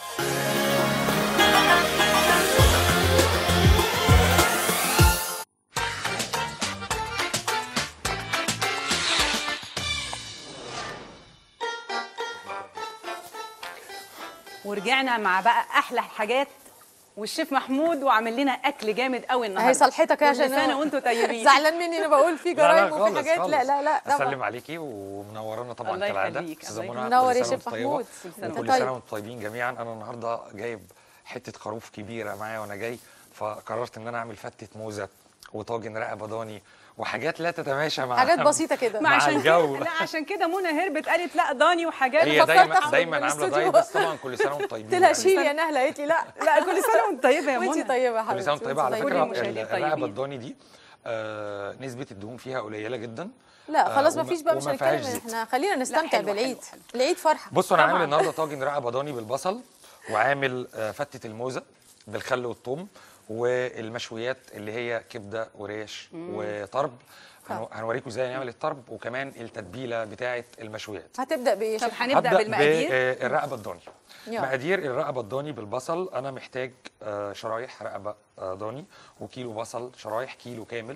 ورجعنا مع بقى احلى الحاجات والشيف محمود وعامل لنا اكل جامد قوي النهارده اهي صلحتك يا كل عشان سنه وانتم طيبين زعلان مني انا بقول في جرايم وفي حاجات لا لا لا اسلم طبعا عليكي ومنورانا طبعا الله كالعاده يخليك، استاذه الله منى منور كل يا سنة شيف وأنت طيبة. محمود سنة وكل طيب. سنه وانتم طيبين جميعا انا النهارده جايب حته خروف كبيره معايا وانا جاي فقررت ان انا اعمل فتة موزه وطاجن رقبه ضاني وحاجات لا تتماشى مع حاجات بسيطه كده ما مع عشان الجو. كده لا عشان كده منى هربت قالت لا ضاني وحاجات هي فكرت دايما أخرج دايما من عامله الاستوديو. دايت بس طبعا كل سنه وانتم طيبين قلت لها يعني. شيل يا نهله قالت لي لا لا كل سنه وانت طيبه يا منى وانت طيبه يا كل حبيبتي سنه وانتم طيبه على وانت كل فكره المشاهدين ال- الرقبه طيبين. الضاني دي آه نسبه الدهون فيها قليله جدا لا خلاص آه، ما فيش بقى مش وما فيهاش هنتكلم زيت. احنا خلينا نستمتع حلو، بالعيد حلو، حلو. العيد فرحه بصوا انا طبعاً. عامل النهارده طاجن رقبه ضاني بالبصل وعامل آه، فتة الموزة بالخل والثوم والمشويات اللي هي كبدة وريش وطرب هنو- هنوريكم ازاي نعمل الطرب وكمان التتبيلة بتاعة المشويات هتبدا بايه يا طب شيخ؟ هنبدا بالمقادير بالرقبة الضاني يلا. مقادير الرقبة الضاني بالبصل أنا محتاج آه، شرايح رقبة آه، ضاني وكيلو بصل شرايح كيلو كامل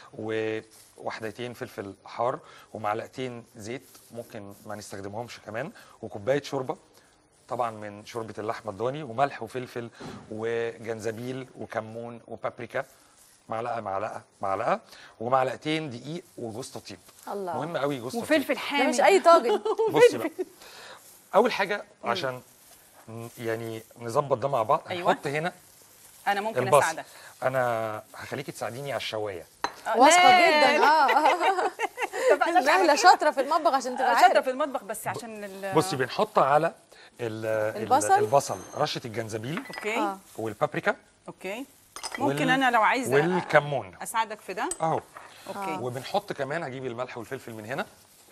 ووحدتين فلفل حار ومعلقتين زيت ممكن ما نستخدمهمش كمان وكوباية شوربة طبعا من شوربة اللحمة الضاني وملح وفلفل وجنزبيل وكمون وبابريكا معلقة معلقة معلقة ومعلقتين دقيق وجوز الطيب الله. مهم قوي جوز الطيب وفلفل ده حامي مش اي طاجن بصي بقى اول حاجه عشان ن- يعني نظبط ده مع بعض أيوة. هنحط هنا انا ممكن البصل اساعدك انا هخليكي تساعديني على الشوايه آه، واثقه لا، جدا اه اتفقنا على نهله كده. شاطره في المطبخ عشان تبقى شاطره عارف في المطبخ بس عشان ال بصي بنحط على ال- ال- البصل؟ البصل رشه الجنزبيل اوكي اه والبابريكا اوكي ممكن وال- انا لو عايزه والكمون اساعدك في ده اهو اوكي وبنحط كمان هجيب الملح والفلفل من هنا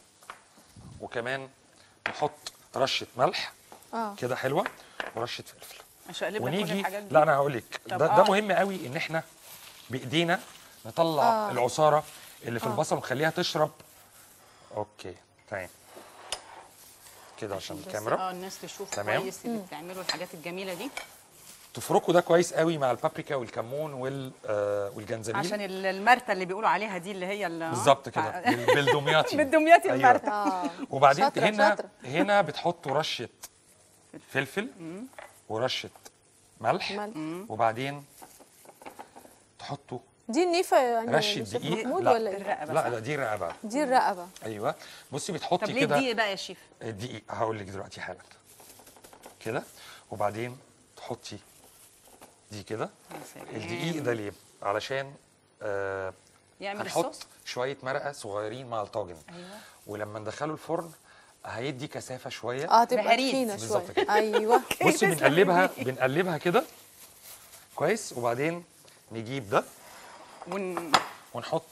وكمان نحط رشه ملح اه كده حلوه ورشه فلفل مش هقلب لك كل ونيجي الحاجات دي لا انا هقول لك طب ده, آه. ده مهم قوي ان احنا بايدينا نطلع آه. آه. العصاره اللي في البصل ونخليها تشرب اوكي تمام كده عشان بس الكاميرا اه الناس تشوف تمام. كويس اللي بتعملوا الحاجات الجميله دي تفركوا ده كويس قوي مع البابريكا والكمون وال آه والجنزبيل عشان ال- المرته اللي بيقولوا عليها دي اللي هي ال- بالظبط كده بال- بالدمياطي بالدمياطي أيوة. المرته اه وبعدين شاطرة، هنا شاطرة. هنا بتحطوا رشه فلفل ورشه ملح ملح. وبعدين تحطوا دي النيفه يعني رشه يا شيف دقيق محمود لا ولا ايه؟ الرقبه لا صح؟ لا دي رقبه دي الرقبه ايوه بصي طب بتحطي ليه كده دي بقى يا شيف الدقيق هقول لك دلوقتي حالا كده وبعدين تحطي دي كده يا سلام. الدقيق ده ليه علشان آه يعمل هنحط الصوص شويه مرقه صغيرين مع الطاجن ايوه ولما ندخله الفرن هيدي كثافه شويه اه تبقى بهريز. تخينه بالظبط شويه كده. ايوه بصي تسلم بنقلبها إيديك. بنقلبها كده كويس وبعدين نجيب ده ون... ونحط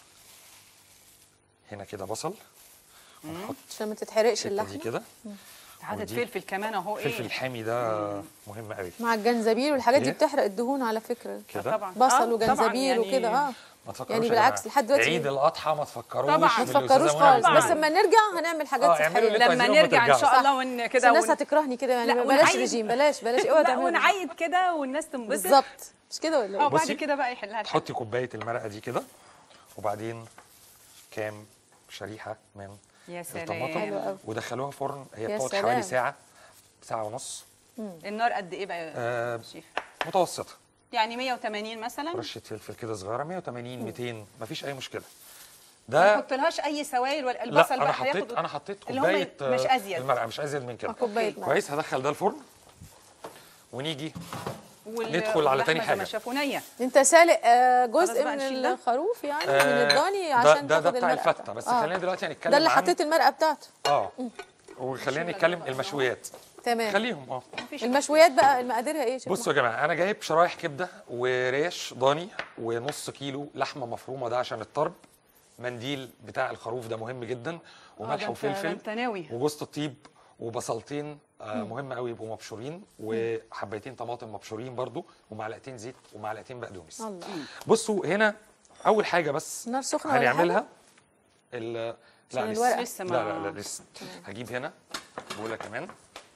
هنا كده بصل ونحط عشان ما تتحرقش الحته دي اللحمه كده عدد ودي. فلفل كمان اهو الفلفل ايه الحامي ده مهم قوي مع الجنزبيل والحاجات دي إيه؟ بتحرق الدهون على فكره كده طبعا بصل آه، طبعاً وجنزبيل يعني وكده اه ما تفكروش يعني يا بالعكس جماعة. لحد دلوقتي عيد الاضحى ما تفكروش طبعاً. ما ما بالأستاذة تفكروش منى خالص بتقول. بس لما نرجع هنعمل حاجات آه، اعملوا اللي صحيه انتوا لما عايزينه نرجع ان وترجعوا. شاء الله ون بس كده الناس ون... هتكرهني كده يعني لا، بلاش ونعيد. رجيم بلاش بلاش اوعى لا تعملوا ونعيد كده والناس تنبسط بالظبط مش كده ولا اه ايه؟ وبعد بصي، كده بقى يحلها الحال. تحطي كوبايه المرقه دي كده وبعدين كام شريحه من يا حلو الطماطم قوي. ودخلوها فرن هي يا بتقعد سلام. حوالي ساعه ساعه ونص النار قد ايه بقى يا آه شيف متوسطه يعني 180 مثلا رشه فلفل كده صغيره 180 200 مفيش اي مشكله ما ده نحطلهاش اي سوائل ولا لا البصل انا بقى حطيت هياخد انا حطيت اللي هم كوبايه مش آه، أزيد. المرقه مش ازيد من كده آه، كوبايه أوكي. مرقه كويس هدخل ده الفرن ونيجي وال- ندخل على تاني واللحمة زي ما حاجة. شافوا نيه انت سالق آه، خلاص جزء بقى من نشيل ده؟ الخروف يعني من آه، الضاني ده عشان ده, ده تاخد بتاع المرقة الفته بس آه. خلينا دلوقتي هنتكلم ده اللي عن- حطيت المرقه بتاعته اه وخلينا نتكلم المشويات تمام خليهم اه المشويات بقى المقاديرها ايه يا شيخ بصوا يا جماعه انا جايب شرايح كبده وريش ضاني ونص كيلو لحمه مفرومه ده عشان الطرب منديل بتاع الخروف ده مهم جدا ده وملح أنت- ده وفلفل أنت ناوي. وجوز الطيب وبصلتين آه مهم قوي يبقوا مبشورين وحبايتين طماطم مبشورين برضو ومعلقتين زيت ومعلقتين بقدونس الله بصوا هنا اول حاجه بس النار سخنه ولا هنعملها حاجة؟ ال عشان لا الورقة. لسه لسه لا ما- لا لا لسه هجيب هنا بوله كمان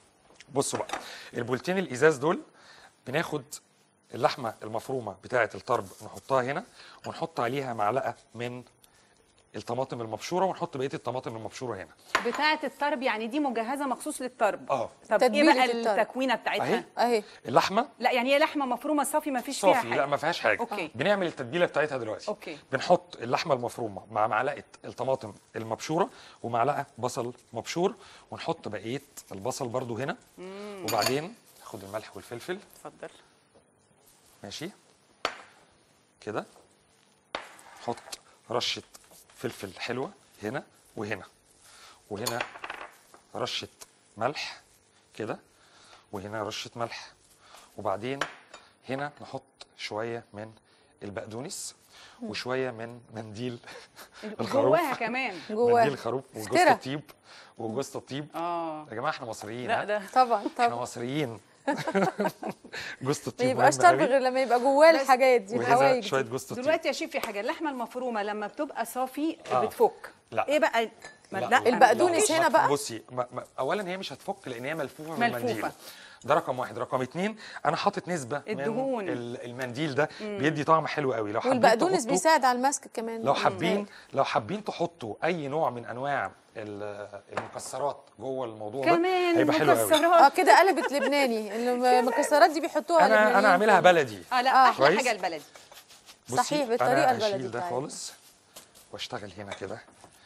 بصوا بقى البولتين الازاز دول بناخد اللحمه المفرومه بتاعه الطرب نحطها هنا ونحط عليها معلقه من الطماطم المبشوره ونحط بقيه الطماطم المبشوره هنا بتاعه الطرب يعني دي مجهزه مخصوص للطرب اه طب ايه تتبيلة بقى الطرب. التكوينه بتاعتها اهي اهي اللحمه لا يعني هي لحمه مفرومه صافي ما فيش فيها صافي حاجه لا ما فيهاش حاجه أوكي. بنعمل التتبيله بتاعتها دلوقتي أوكي. بنحط اللحمه المفرومه مع معلقه الطماطم المبشوره ومعلقه بصل مبشور ونحط بقيه البصل برضو هنا وبعدين ناخد الملح والفلفل اتفضل ماشي كده حط رشة فلفل حلوة هنا وهنا وهنا رشة ملح كده وهنا رشة ملح وبعدين هنا نحط شوية من البقدونس وشوية من منديل الخروف جواها كمان جواها. منديل الخروف وجوز افترى. الطيب وجوز الطيب اه يا جماعة احنا مصريين لا ها؟ ده طبعا احنا طبعا مصريين جوز ما الطيب يبقاش مهم طرب قوي. غير لما يبقى جواه بس- الحاجات دي وهنا الحوايج شويه دي. جوز الطيب دلوقتي يا شيف في حاجه اللحمه المفرومه لما بتبقى صافي آه. بتفك لا. ايه بقى ما- لا. البقدونس لا، هنا ما- بقى؟ بصي ما ما اولا هي مش هتفك لان هي ملفوفه ملفوفة. بالمنديل ده رقم واحد رقم اتنين انا حاطط نسبه الدهون. من ال- المنديل ده بيدي طعم حلو قوي لو حابين والبقدونس تحطوا- بيساعد على المسك كمان لو حابين لو حابين تحطوا اي نوع من انواع ال- المكسرات جوه الموضوع ده كمان هيبقى حلو قوي اه مكسرات كده قلبت لبناني المكسرات دي بيحطوها انا لبنانيين انا عاملها كمان. بلدي اه لا آه. احلى كويس. حاجه البلدي بصي، صحيح، بالطريقة انا البلدي هشيل ده بتاعتنا. خالص واشتغل هنا كده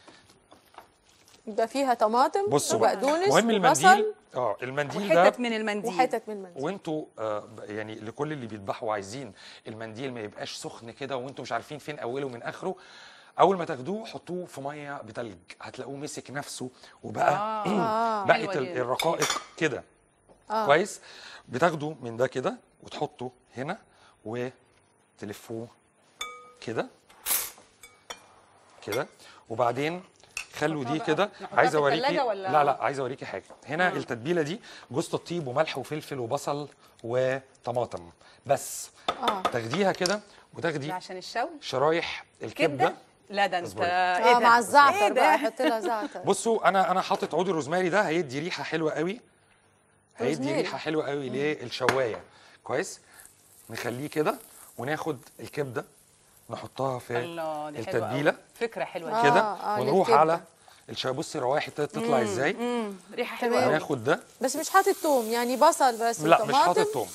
يبقى فيها طماطم بصوا بقى وبقدونس مهم المنديل وبصل اه المنديل ده وحتت من المنديل وحتت من المنديل وانتوا آه ب- يعني لكل اللي بيذبحوا عايزين المنديل ما يبقاش سخن كده وانتوا مش عارفين فين اوله من اخره اول ما تاخدوه حطوه في ميه بتلج هتلاقوه مسك نفسه وبقى آه. بقت حلوة ال- دي. الرقائق كده آه. كويس بتاخدوا من ده كده وتحطوا هنا وتلفوه كده كده وبعدين خلوا دي كده نحطها عايز في اوريكي التلاجة ولا- لا لا عايز اوريكي حاجه هنا التتبيله دي جوز الطيب وملح وفلفل وبصل وطماطم بس اه تاخديها كده وتاخدي ده عشان الشوي شرايح الكبده كبده لا ده انت اصبري. ايه اه ده مع ايه الزعتر ده؟ بقى حط لها زعتر بصوا انا انا حاطط عود الروزماري ده هيدي ريحه حلوه قوي هيدي روزماري. ريحه حلوه قوي للشوايه كويس نخليه كده وناخد الكبده نحطها في الله دي حلوه التتبيله أوي. فكره حلوه آه. دي كده آه، ونروح للكبدة. على الشوايه بصي روايح ابتدت تطلع ازاي امم ريحه تمام. حلوه قوي ناخد ده بس مش حاطط توم يعني بصل بس لا مش وطماطم حاطط توم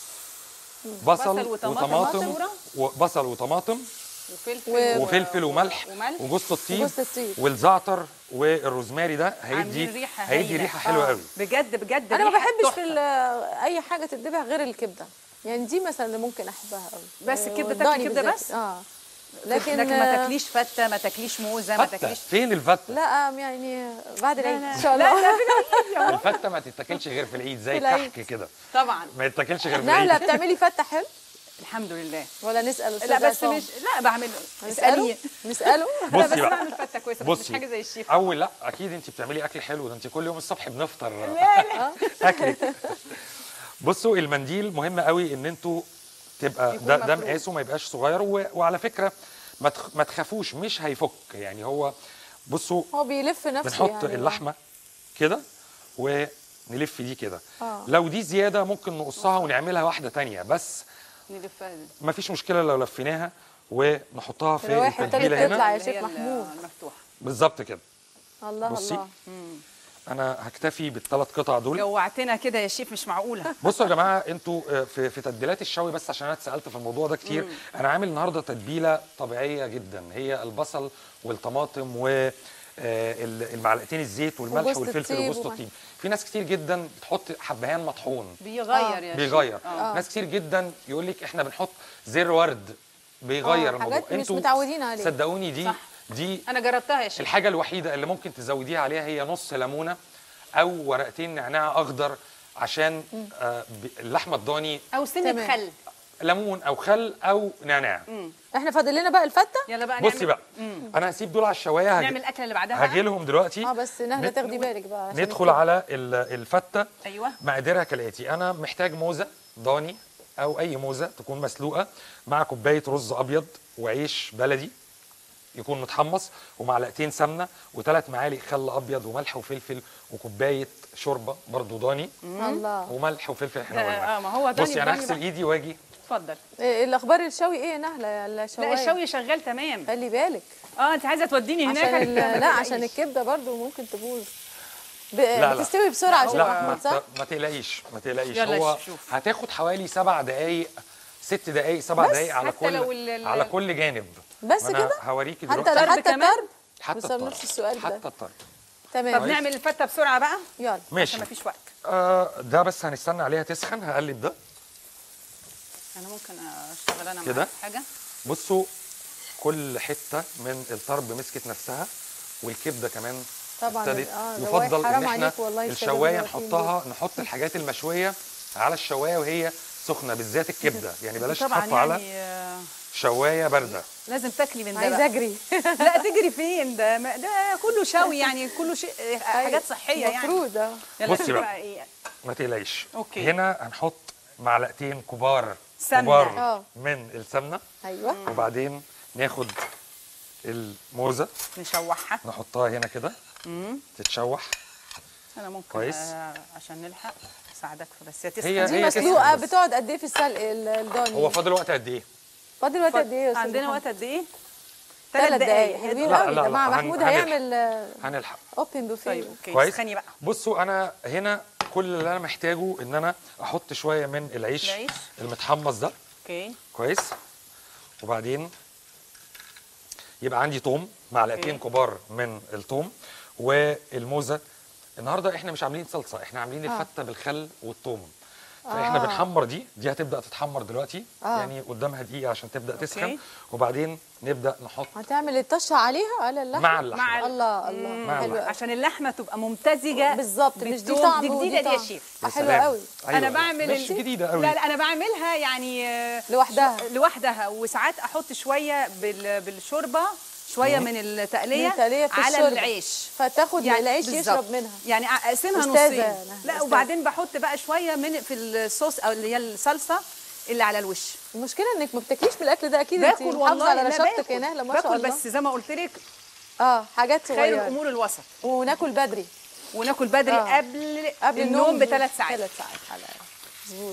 بصل بصل وطماطم وطماطم مبشورة. وبصل وطماطم وفلفل و- وفلفل وملح وملح وجوز الطيب وجوز الطيب. والزعتر والروزماري ده عاملين هيدي ريحة هيدي هايلة. ريحه حلوه آه. قوي بجد بجد انا ما ريحة بحبش تحفة. في ال- اي حاجه تتذبح غير الكبده يعني دي مثلا اللي ممكن احبها قوي بس الكبدة والضاني تاكلي كبدة بالذات. بس؟ اه لكن, لكن لكن ما آه، تاكليش فته ما تاكليش موزه ما فته تاكليش فين الفته لا آه، يعني بعد العيد لا. ان شاء الله الفته ما تتاكلش غير في العيد زي في العيد. كحك كده طبعا ما يتاكلش غير في نهله العيد بتعملي فته حلو الحمد لله ولا نسال استاذ لا بس عصام؟ مش لا بعمل نساله اسالني نساله لا بس بصي بقى بعمل فته كويسه بس مش بصي حاجه زي الشيف اول لا اكيد انت بتعملي اكل حلو ده انت كل يوم الصبح بنفطر اكلك بصوا المنديل مهم قوي ان انتوا تبقى يكون ده ده مفروض. مقاسه ما يبقاش صغير و... وعلى فكره ما تخ... ما تخافوش مش هيفك يعني هو بصوا هو بيلف نفسه بنحط يعني اللحمه كده ونلف دي كده آه. لو دي زياده ممكن نقصها ونعملها واحده تانية بس نلفها دي. ما فيش مشكله لو لفيناها ونحطها في الروايح التتبيله ابتدت تطلع هنا يا اللي شيخ هي محمود. المفتوحه بالظبط كده الله بصي. الله انا هكتفي بالثلاث قطع دول جوعتنا كده يا شيف مش معقوله بصوا يا جماعه انتوا آه، في في تتبيلات الشوي بس عشان انا اتسالت في الموضوع ده كتير انا عامل النهارده تتبيله طبيعيه جدا هي البصل والطماطم و آه، ال- المعلقتين الزيت والملح وجوز والفلفل الطيب وجوز وملح. الطيب في ناس كتير جدا بتحط حبهان مطحون بيغير يا شيف بيغير آه. ناس كتير جدا يقول لك احنا بنحط زر ورد بيغير آه، الموضوع حاجات مش متعودين عليها. صدقوني دي صح. دي انا جربتها يا شيف الحاجه الوحيده اللي ممكن تزوديها عليها هي نص ليمونه او ورقتين نعناع اخضر عشان آه ب- اللحمه الضاني او سنه تمام. خل ليمون او خل او نعناع احنا فاضل لنا بقى الفته يلا بقى بصي نعمل بقى انا هسيب دول على الشوايه هاجي- نعمل الاكله اللي بعدها هاجي لهم دلوقتي اه بس نهله ند- تاخدي بالك بقى عشان ندخل الكبدة. على ال- الفته ايوه مقاديرها كالاتي انا محتاج موزه ضاني او اي موزه تكون مسلوقه مع كوبايه رز ابيض وعيش بلدي يكون متحمص ومعلقتين سمنه وثلاث معالق خل ابيض وملح وفلفل وكوبايه شوربه برضو ضاني الله وملح وفلفل احنا آه، قلنا آه، ما هو ضاني بصي انا وضاني هغسل بقى. ايدي واجي اتفضل إيه الاخبار الشوي ايه يا نهله يا لا الشوايه الشوي شغال تمام خلي بالك اه انت عايزه توديني هناك عشان ال- ما لا عشان تقلقيش. الكبده برضو ممكن تبوظ ب... لا، لا. بتستوي بسرعه يا شيخ لا محمود ما, صح؟ ت- ما تقلقيش ما تقلقيش يلا هو شوف. هتاخد حوالي سبع دقائق ست دقائق سبع بس دقائق على حتى كل لو ال- ال- على كل جانب بس ما أنا كده؟ هوريكي حتى دلوقتي حتى كمان؟ الطرب حتى بسأل الطرب نفس السؤال ده. حتى الطرب طب تمام نعمل الفته بسرعه بقى يلا ماشي عشان ما فيش وقت آه ده بس هنستنى عليها تسخن هقلب ده انا ممكن اشتغل انا كده؟ معاك حاجه بصوا كل حته من الطرب مسكت نفسها والكبده كمان طبعا ابتدت اه ده يفضل واحد حرام ان احنا عليك والله الشباب الشوايه الواقفين نحطها نحط الحاجات المشويه على الشوايه وهي سخنه بالذات الكبده يعني بلاش طبعا تحط على يعني آه، شوايه بارده لازم تاكلي من دول. ده عايزه بقى. اجري لا تجري فين ده ما- ده كله شوي يعني كله شيء حاجات صحيه يعني المفروض اه يلا بصي شوفي بقى. ايه ما تقلقيش أوكي. هنا هنحط معلقتين كبار سمنة. كبار آه. من السمنه ايوه وبعدين ناخد الموزه نشوحها نحطها هنا كده تتشوح انا ممكن كويس. آه، عشان نلحق اساعدك في بس هي تسخن. هي- دي هي مسلوقه تسخن بس. بتقعد قد ايه في السلق ال- الضاني هو فاضل وقت قد ايه؟ فاضل وقت قد ايه يا استاذ عندنا محمد؟ وقت قد ايه؟ ثلاث دقايق حلوين لا، قوي لا، ده لا، مع هن- محمود هنلحق. هيعمل هنلحق اوبن بوفيه طيب اوكي كويس اسخني بقى بصوا انا هنا كل اللي انا محتاجه ان انا احط شويه من العيش العيش. المتحمص ده اوكي كويس وبعدين يبقى عندي توم معلقتين أوكي. كبار من التوم والموزه النهارده احنا مش عاملين صلصه احنا عاملين الفته بالخل والثوم فاحنا آه. بنحمر دي دي هتبدا تتحمر دلوقتي آه. يعني قدامها دقيقه عشان تبدا تسخن أوكي. وبعدين نبدا نحط هتعمل الطشه عليها على اللحمه مع اللحمه مع ال- الله الله مع حلو اللحمة. قوي. عشان اللحمه تبقى ممتزجه بالظبط مش دي بالثوم. طعم دي ودي جديده دي يا طعم. شيف آه، يا حلوه سلام. قوي أيوة. انا بعمل مش ال- جديده قوي لا لا انا بعملها يعني آه، لوحدها. ش- لوحدها وساعات احط شويه بال- بالشوربه شويه من التقليه من التقلية في على الشوربة. العيش فتاخد يعني العيش بالظبط. يشرب منها يعني اقسمها أستاذة نصين أنا، لا أستاذة. وبعدين بحط بقى شويه من في الصوص او اللي هي الصلصه اللي على الوش المشكله انك ما بتاكليش من الاكل ده اكيد انت باكل محافظه والله على لا نشاطك باكل. يا نهله ما شاء باكل الله بس زي ما قلت لك اه حاجات خير صغيره الامور الوسط وناكل بدري وناكل بدري آه. قبل قبل النوم بثلاث ساعات ثلاث ساعات على مظبوط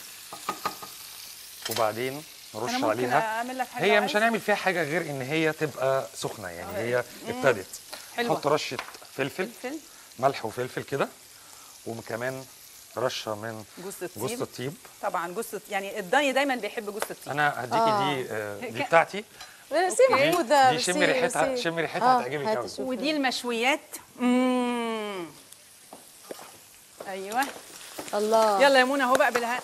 وبعدين نرش أنا ممكن عليها أعمل لك حاجة هي لو مش عايز؟ هنعمل فيها حاجه غير ان هي تبقى سخنه يعني هي ابتدت حلوة. نحط رشه فلفل فلفل ملح وفلفل كده وكمان رشه من جوز الطيب جوز الطيب طبعا جوز الط- يعني الضاني دايما بيحب جوز الطيب انا هديكي آه. دي آه، دي بتاعتي ميرسي دي- محمود ده دي شمي ميرسي، ريحتها- ميرسي. شمي ريحتها آه، هتعجبك هات أوي. شوفي. ودي المشويات مم. ايوه الله يلا يا منى اهو بقى بالها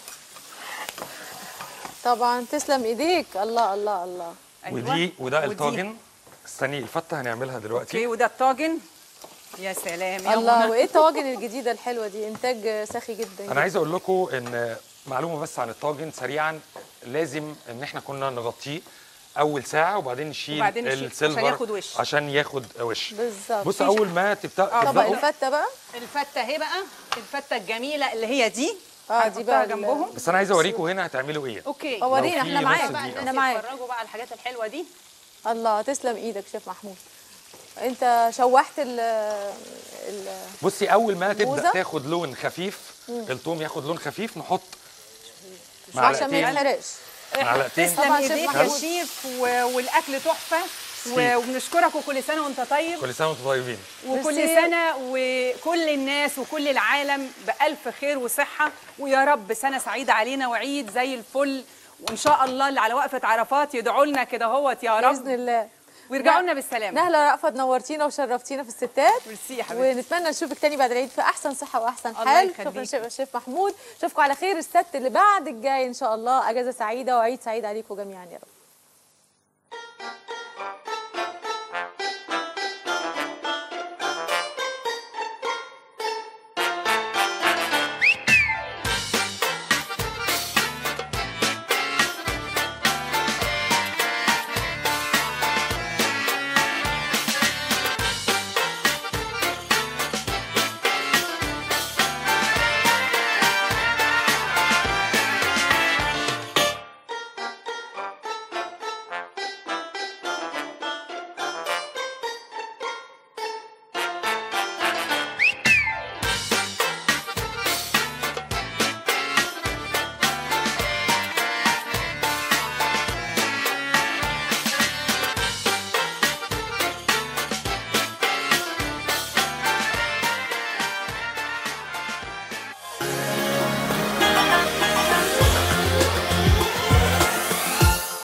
طبعا تسلم ايديك الله الله الله أيوة. ودي وده ودي. الطاجن استني الفته هنعملها اوكي دلوقتي وده الطاجن يا سلام يا الله منى وايه الطواجن الجديده الحلوه دي انتاج سخي جدا انا عايز اقول لكم ان معلومه بس عن الطاجن سريعا لازم ان احنا كنا نغطيه اول ساعه وبعدين نشيل وبعدين نشيل السيلفر عشان ياخد وش. عشان ياخد وش بالظبط بص اول ما تبدا طبق تبداوا الفته بقى الفته اهي بقى الفته الجميله اللي هي دي اه دي هنحطها بقى ال- جنبهم بس انا عايز اوريكم هنا هتعملوا ايه اوكي لو ورينا في احنا نص معاك دقيقة. انا معاك اتفرجوا بقى على الحاجات الحلوه دي الله تسلم ايدك شيف محمود انت شوحت ال ال بصي اول ما تبدا موزة؟ تاخد لون خفيف الثوم ياخد لون خفيف نحط عشان ما معلقتين يتحرقش معلقتين تسلم طبعاً شيف ايديك يا محمود. شيف و- والاكل تحفه و- وبنشكرك وكل سنه وانت طيب كل سنه وانتم طيبين وكل ميرسي. سنه وكل الناس وكل العالم بالف خير وصحه ويا رب سنه سعيده علينا وعيد زي الفل وان شاء الله اللي على وقفه عرفات يدعوا لنا كده هوت يا رب باذن الله ويرجعوا لنا بالسلامه نهله رأفت نورتينا وشرفتينا في الستات ميرسي يا حبيبتي ونتمنى نشوفك تاني بعد العيد في احسن صحه واحسن الله حال يخليك. شكرا شيف شيف محمود اشوفكم على خير السبت اللي بعد الجاي ان شاء الله اجازه سعيده وعيد سعيد عليكم جميعا يا رب